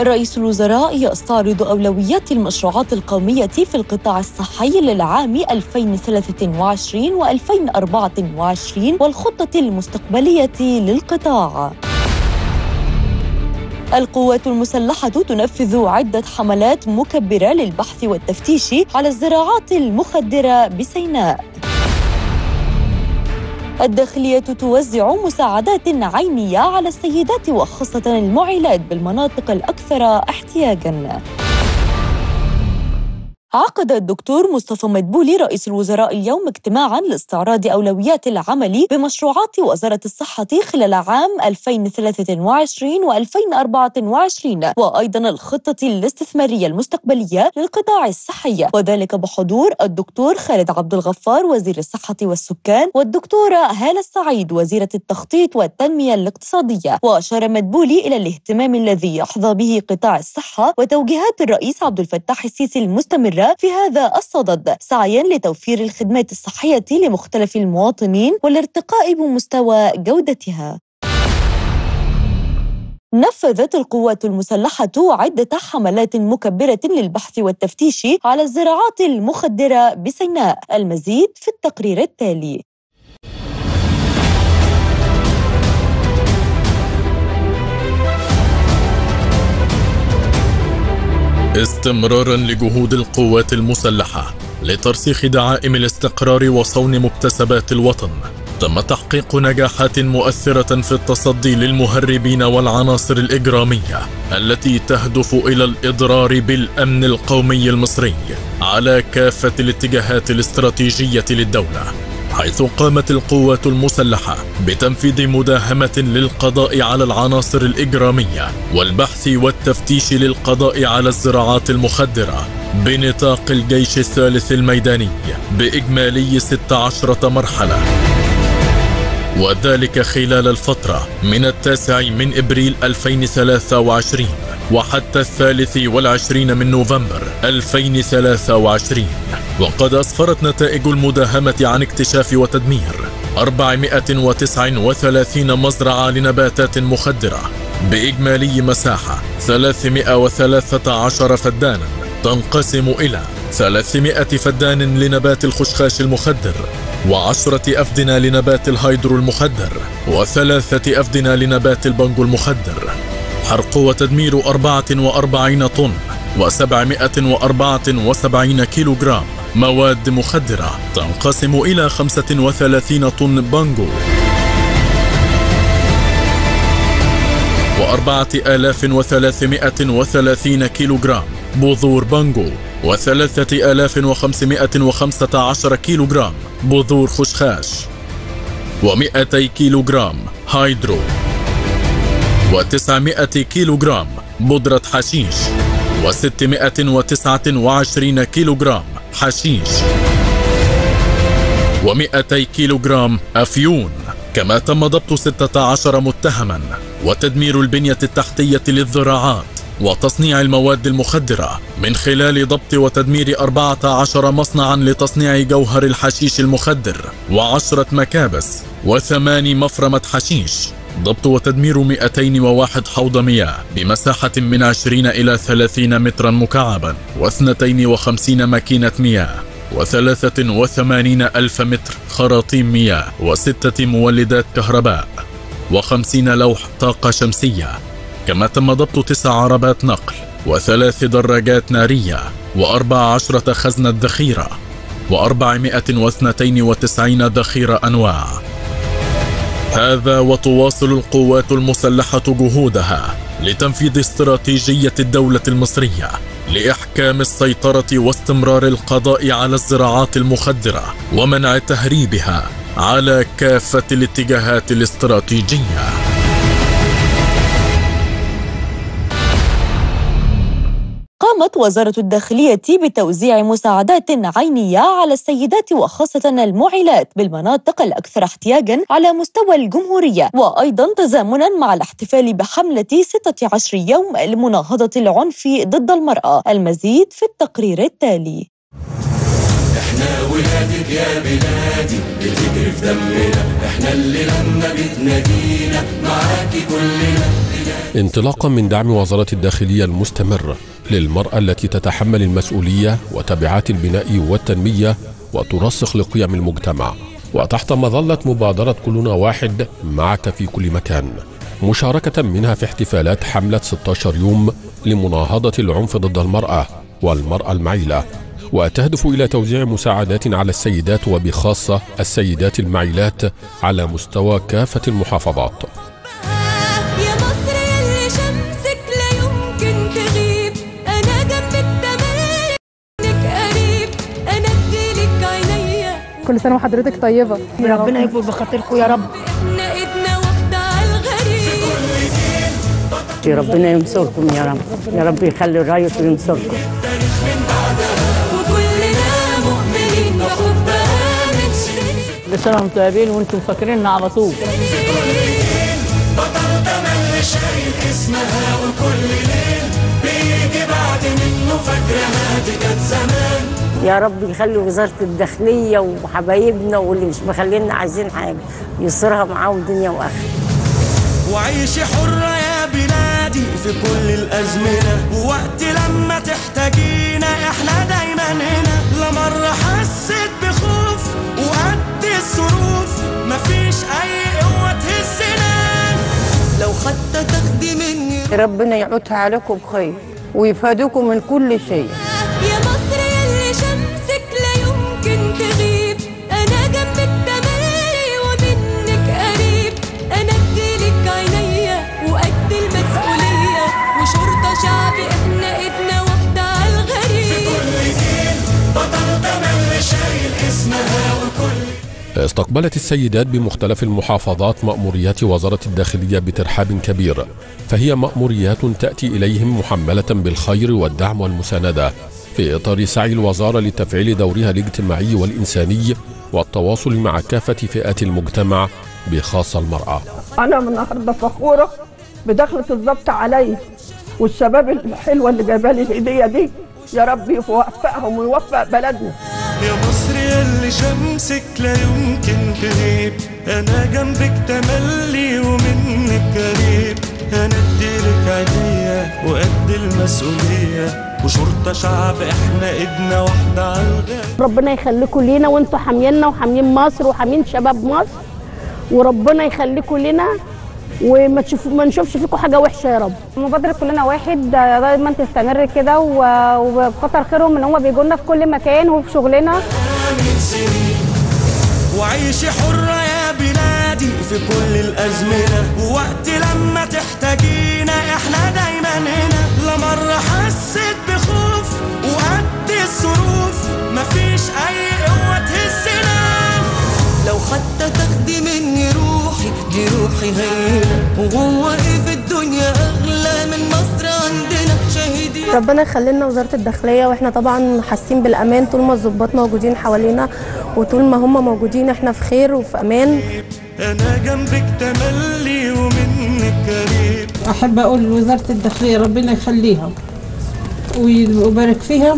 رئيس الوزراء يستعرض أولويات المشروعات القومية في القطاع الصحي للعام 2023 و2024 والخطة المستقبلية للقطاع. القوات المسلحة تنفذ عدة حملات مكبرة للبحث والتفتيش على الزراعات المخدرة بسيناء. الداخلية توزع مساعدات عينية على السيدات وخاصة المعيلات بالمناطق الأكثر احتياجاً. عقد الدكتور مصطفى مدبولي رئيس الوزراء اليوم اجتماعا لاستعراض أولويات العمل بمشروعات وزارة الصحة خلال عام 2023 و2024 وأيضا الخطة الاستثمارية المستقبلية للقطاع الصحي وذلك بحضور الدكتور خالد عبد الغفار وزير الصحة والسكان والدكتورة هالة السعيد وزيرة التخطيط والتنمية الاقتصادية وأشار مدبولي إلى الاهتمام الذي يحظى به قطاع الصحة وتوجيهات الرئيس عبد الفتاح السيسي المستمرة في هذا الصدد سعيا لتوفير الخدمات الصحية لمختلف المواطنين والارتقاء بمستوى جودتها نفذت القوات المسلحة عدة حملات مكبرة للبحث والتفتيش على الزراعات المخدرة بسيناء المزيد في التقرير التالي استمرارا لجهود القوات المسلحة لترسيخ دعائم الاستقرار وصون مكتسبات الوطن تم تحقيق نجاحات مؤثرة في التصدي للمهربين والعناصر الإجرامية التي تهدف إلى الإضرار بالأمن القومي المصري على كافة الاتجاهات الاستراتيجية للدولة حيث قامت القوات المسلحة بتنفيذ مداهمة للقضاء على العناصر الإجرامية والبحث والتفتيش للقضاء على الزراعات المخدرة بنطاق الجيش الثالث الميداني بإجمالي 16 مرحلة وذلك خلال الفترة من التاسع من إبريل 2023 وحتى الثالث والعشرين من نوفمبر 2023 وقد أسفرت نتائج المداهمة عن اكتشاف وتدمير 439 مزرعة لنباتات مخدرة بإجمالي مساحة 313 فدانا تنقسم إلى 300 فدان لنبات الخشخاش المخدر وعشرة أفدنة لنبات الهيدرو المخدر وثلاثة أفدنة لنبات البنجو المخدر حرق وتدمير 44 طن و774 كيلو جرام مواد مخدرة تنقسم إلى 35 طن بانجو وأربعة آلاف وثلاثمائة وثلاثين كيلو جرام بذور بانجو وثلاثة آلاف وخمسمائة وخمسة عشر كيلو جرام بذور خشخاش ومئتي كيلو جرام هايدرو وتسعمائة كيلو جرام بودرة حشيش وستمائة وتسعة وعشرين كيلو جرام حشيش ومئتي كيلو جرام أفيون كما تم ضبط 16 متهما وتدمير البنية التحتية للذراعات وتصنيع المواد المخدرة من خلال ضبط وتدمير 14 مصنعا لتصنيع جوهر الحشيش المخدر وعشرة مكابس وثماني مفرمة حشيش ضبط وتدمير 201 حوض مياه بمساحة من 20 إلى 30 مترا مكعبا و52 ماكينة مياه وثلاثة وثمانين ألف متر خراطيم مياه وستة مولدات كهرباء وخمسين لوح طاقة شمسية كما تم ضبط تسع عربات نقل وثلاث دراجات نارية وأربع عشرة خزنة ذخيرة وأربعمائة واثنتين وتسعين ذخيرة أنواع هذا وتواصل القوات المسلحة جهودها لتنفيذ استراتيجية الدولة المصرية لإحكام السيطرة واستمرار القضاء على الزراعات المخدرة ومنع تهريبها على كافة الاتجاهات الاستراتيجية قامت وزارة الداخلية بتوزيع مساعدات عينية على السيدات وخاصة المعيلات بالمناطق الأكثر احتياجا على مستوى الجمهورية وأيضا تزامنا مع الاحتفال بحملة 16 يوم لمناهضة العنف ضد المرأة المزيد في التقرير التالي احنا ولادك يا بلادي بتجري في دمنا احنا اللي لما بتنادينا معاكي كلنا بلادي انطلاقا من دعم وزارة الداخلية المستمر للمرأة التي تتحمل المسؤولية وتبعات البناء والتنمية وترسخ لقيم المجتمع وتحت مظلة مبادرة كلنا واحد معك في كل مكان مشاركة منها في احتفالات حملة 16 يوم لمناهضة العنف ضد المرأة والمرأة المعيلة وتهدف إلى توزيع مساعدات على السيدات وبخاصة السيدات المعيلات على مستوى كافة المحافظات يا مصر يلي شمسك لا يمكن تغيب انا جنبك تملي انك قريب انا اديلك عينيا كل سنه وحضرتك طيبه ربنا يكبر بخاطركم يا رب احنا ايدنا واحده على الغريب يا ربنا ينصركم يا رب يا رب يخلي الرئيس وينصركم وكلنا مؤمنين بحبها من سنين كل سنه وانتم طيبين وانتم فاكريننا على طول بطل تملي شايل اسمها وكل ليل بيجي بعد منه فاكرها دي كانت زمان يا رب يخلي وزاره الداخليه وحبايبنا واللي مش مخلينا عايزين حاجه يسرها معاهم دنيا واخره وعيشي حرة يا بلادي في كل الأزمنة ووقت لما تحتاجينا احنا دايما هنا لا مرة حسيت بخوف وقد الظروف مفيش أي قوة تهزنا لو خدت تاخدي مني ربنا يعودها عليكم بخير ويفادوكم من كل شيء يا مصر يلي شمسك لا يمكن تغيب انا جنبك تملي ومنك قريب انا اديلك عينيا وقد المسؤوليه وشرطه شعب احنا ايدنا واحده على الغريب بطل تملي شايل اسمها وكل استقبلت السيدات بمختلف المحافظات مأموريات وزارة الداخلية بترحاب كبير فهي مأموريات تأتي إليهم محملة بالخير والدعم والمساندة في إطار سعي الوزارة لتفعيل دورها الاجتماعي والإنساني والتواصل مع كافة فئات المجتمع بخاصة المرأة انا من النهارده فخوره بدخلة الضبط عليا والشباب الحلوه اللي جايبه لي الهديه دي يا رب يوفقهم ويوفق بلدنا يا مصر يلي شمسك لا يمكن تغيب انا جنبك تملي ومنك قريب انا اديلك عينيا وقد المسؤوليه وشرطه شعب احنا ايدنا واحده على الغالي ربنا يخليكم لينا وانتوا حامينا وحاميين مصر وحاميين شباب مصر وربنا يخليكم لنا وما تشوفوا ما نشوفش فيكم حاجه وحشه يا رب مبادره كلنا واحد دايما تستمر كده و- وبكتر خيرهم ان هم بيجوا لنا في كل مكان وفي شغلنا من سنين وعيشي حرة يا بلادي في كل الأزمنة ووقت لما تحتاجينا احنا دايما هنا لا مرة حسيت بخوف وقد الظروف مفيش أي قوة تهزنا لو حتى تاخدي مني روحي دي روحي هينة وهو ايه في الدنيا أغلى من مصر عندنا شهيدي ربنا يخلي لنا وزاره الداخليه واحنا طبعا حاسين بالامان طول ما الضباط موجودين حوالينا وطول ما هم موجودين احنا في خير وفي امان أنا جنبك تملي ومنك قريب احب اقول لوزاره الداخليه ربنا يخليها ويبارك فيها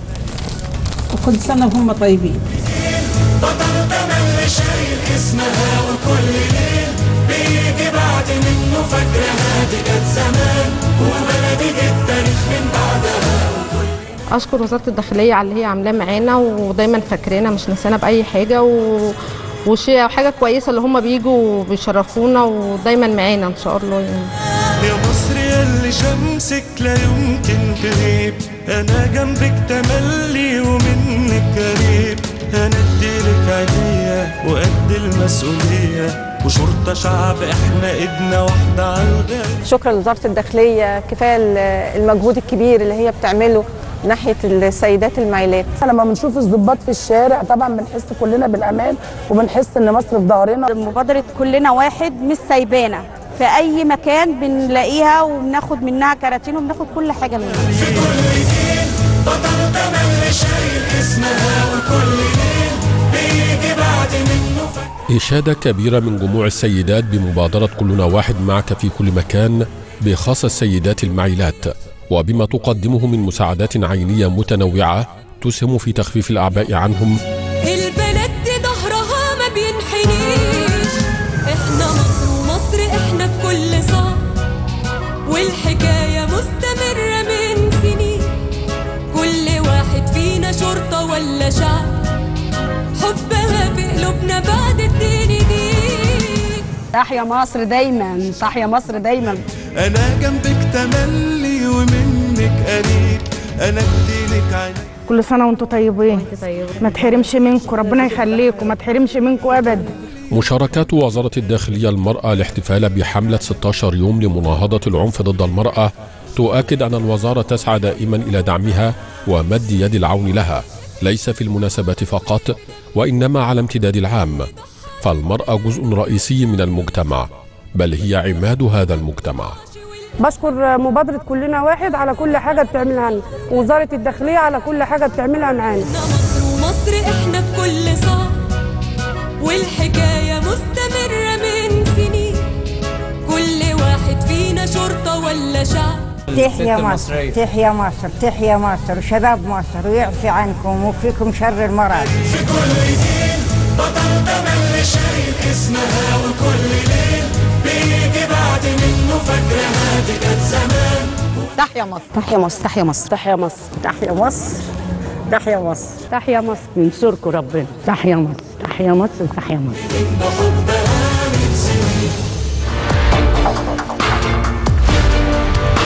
وكل سنه وهم طيبين بطل تملي شايل اسمها وكل ليل بيجي بعد منه فاكرها دي كانت زمان وبلدي التاريخ من بعدها اشكر وزاره الداخليه على اللي هي عاملاه معانا ودايما فاكرانا مش نسانا باي حاجه و... وشيء حاجه كويسه اللي هم بيجوا بيشرفونا ودايما معانا ان شاء الله يعني يا مصر يلي شمسك لا يمكن تغيب انا جنبك تملي ومنك قريب انا اديلك عينيا وقد المسؤوليه وشرطه شعب احنا ايدنا واحده على الغالي شكرا لوزاره الداخليه كفايه المجهود الكبير اللي هي بتعمله ناحيه السيدات المعيلات لما بنشوف الضباط في الشارع طبعا بنحس كلنا بالامان وبنحس ان مصر في ظهرنا مبادره كلنا واحد مش سايبانا في اي مكان بنلاقيها وبناخد منها كراتين وبناخد كل حاجه منها في كل جيل بطل تملي شايل اسمها وكل ليل بيجي بعد منه فاكر إشادة كبيرة من جموع السيدات بمبادرة كلنا واحد معك في كل مكان بخاصة السيدات المعيلات وبما تقدمه من مساعدات عينية متنوعة تسهم في تخفيف الأعباء عنهم البلد دي ظهرها ما بينحنيش احنا مصر ومصر احنا في كل صعب والحكاية مستمرة من سنين كل واحد فينا شرطة ولا شعب حبها في قلوبنا بعد الدين دين تحيا مصر دايما تحيا مصر دايما انا جنبك تملي ومنك قريب انا اديلك عيني كل سنة وانتم طيبين ما تحرمش منكم ربنا يخليكم ما تحرمش منكم أبدا مشاركات وزارة الداخلية المرأة الاحتفال بحملة 16 يوم لمناهضة العنف ضد المرأة تؤكد أن الوزارة تسعى دائما إلى دعمها ومد يد العون لها ليس في المناسبات فقط وإنما على امتداد العام فالمرأة جزء رئيسي من المجتمع بل هي عماد هذا المجتمع بشكر مبادرة كلنا واحد على كل حاجة بتعملها لنا ووزارة الداخلية على كل حاجة بتعملها معانا مصر ومصر احنا في كل صعب والحكاية مستمرة من سنين كل واحد فينا شرطة ولا شعب تحيا مصر تحيا مصر تحيا مصر وشباب مصر ويعفي عنكم ويكفيكم شر المرض في كل دين بطل تملي شايل اسمها وكل ليل بيجي بعد منه فاكرها دي كانت زمان تحيا مصر تحيا مصر تحيا مصر تحيا مصر تحيا مصر تحيا مصر تحيا مصر ينصركم ربنا تحيا مصر تحيا مصر تحيا مصر بحبها